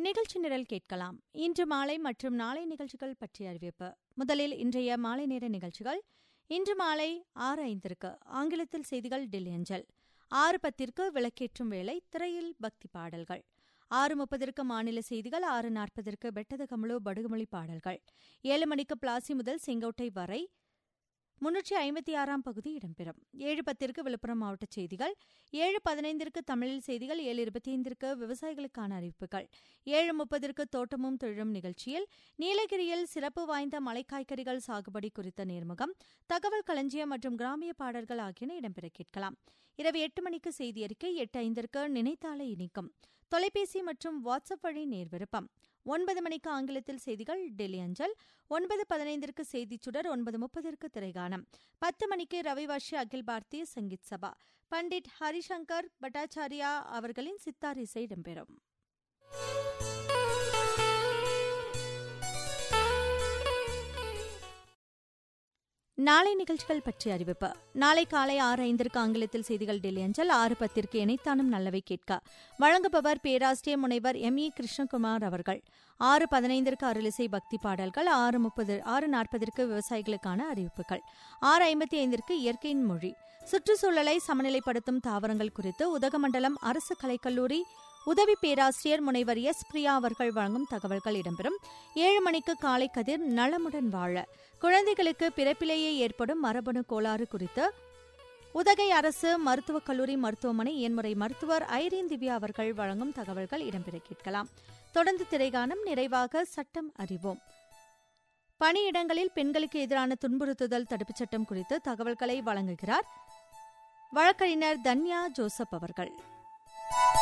நிகழ்ச்சி நிரல் கேட்கலாம் இன்று மாலை மற்றும் நாளை நிகழ்ச்சிகள் பற்றிய அறிவிப்பு முதலில் இன்றைய மாலை நேர நிகழ்ச்சிகள் இன்று மாலை ஆறு ஐந்திற்கு ஆங்கிலத்தில் செய்திகள் டெல்லி அஞ்சல் ஆறு பத்திற்கு விளக்கேற்றும் வேளை திரையில் பக்தி பாடல்கள் ஆறு முப்பதற்கு மாநில செய்திகள் ஆறு நாற்பதற்கு பெட்டத கமலு படுகுமொழி பாடல்கள் ஏழு மணிக்கு பிளாசி முதல் செங்கோட்டை வரை முன்னூற்றி ஐம்பத்தி ஆறாம் பகுதி இடம்பெறும் ஏழு பத்திற்கு விழுப்புரம் மாவட்ட செய்திகள் ஏழு பதினைந்திற்கு தமிழில் செய்திகள் ஏழு இருபத்தி ஐந்திற்கு விவசாயிகளுக்கான அறிவிப்புகள் ஏழு முப்பதற்கு தோட்டமும் தொழிலும் நிகழ்ச்சியில் நீலகிரியில் சிறப்பு வாய்ந்த மலைக்காய்கறிகள் சாகுபடி குறித்த நேர்முகம் தகவல் களஞ்சியம் மற்றும் கிராமிய பாடல்கள் ஆகியன இடம்பெற கேட்கலாம் இரவு எட்டு மணிக்கு செய்தி அறிக்கை எட்டு ஐந்திற்கு நினைத்தாலே இனிக்கும் தொலைபேசி மற்றும் வாட்ஸ்அப் வழி நேர்விருப்பம் ஒன்பது மணிக்கு ஆங்கிலத்தில் செய்திகள் டெல்லி அஞ்சல் ஒன்பது பதினைந்திற்கு செய்திச் சுடர் ஒன்பது முப்பதற்கு திரைகானம் பத்து மணிக்கு ரவிவாஷி அகில் பாரதிய சங்கீத் சபா பண்டிட் ஹரிசங்கர் பட்டாச்சாரியா அவர்களின் சித்தார் இசை இடம்பெறும் நாளை நிகழ்ச்சிகள் பற்றிய அறிவிப்பு நாளை காலை ஆறு ஐந்திற்கு ஆங்கிலத்தில் செய்திகள் டெல்லி அஞ்சல் ஆறு பத்திற்கு இணைத்தானும் நல்லவை கேட்க வழங்குபவர் பேராசிரியர் முனைவர் எம் இ கிருஷ்ணகுமார் அவர்கள் ஆறு பதினைந்திற்கு அருளிசை பக்தி பாடல்கள் ஆறு முப்பது ஆறு நாற்பதற்கு விவசாயிகளுக்கான அறிவிப்புகள் ஆறு ஐம்பத்தி ஐந்திற்கு இயற்கையின் மொழி சுற்றுச்சூழலை சமநிலைப்படுத்தும் தாவரங்கள் குறித்து உதகமண்டலம் அரசு கலைக்கல்லூரி உதவி பேராசிரியர் முனைவர் எஸ் பிரியா அவர்கள் வழங்கும் தகவல்கள் இடம்பெறும் ஏழு மணிக்கு காலை கதிர் நலமுடன் வாழ குழந்தைகளுக்கு பிறப்பிலேயே ஏற்படும் மரபணு கோளாறு குறித்து உதகை அரசு மருத்துவக் கல்லூரி மருத்துவமனை எண்முறை மருத்துவர் ஐரீன் திவ்யா அவர்கள் வழங்கும் தகவல்கள் இடம்பெற கேட்கலாம் தொடர்ந்து திரைகானம் நிறைவாக சட்டம் அறிவோம் பணியிடங்களில் பெண்களுக்கு எதிரான துன்புறுத்துதல் தடுப்புச் சட்டம் குறித்து தகவல்களை வழங்குகிறார் வழக்கறிஞர் தன்யா ஜோசப் அவர்கள்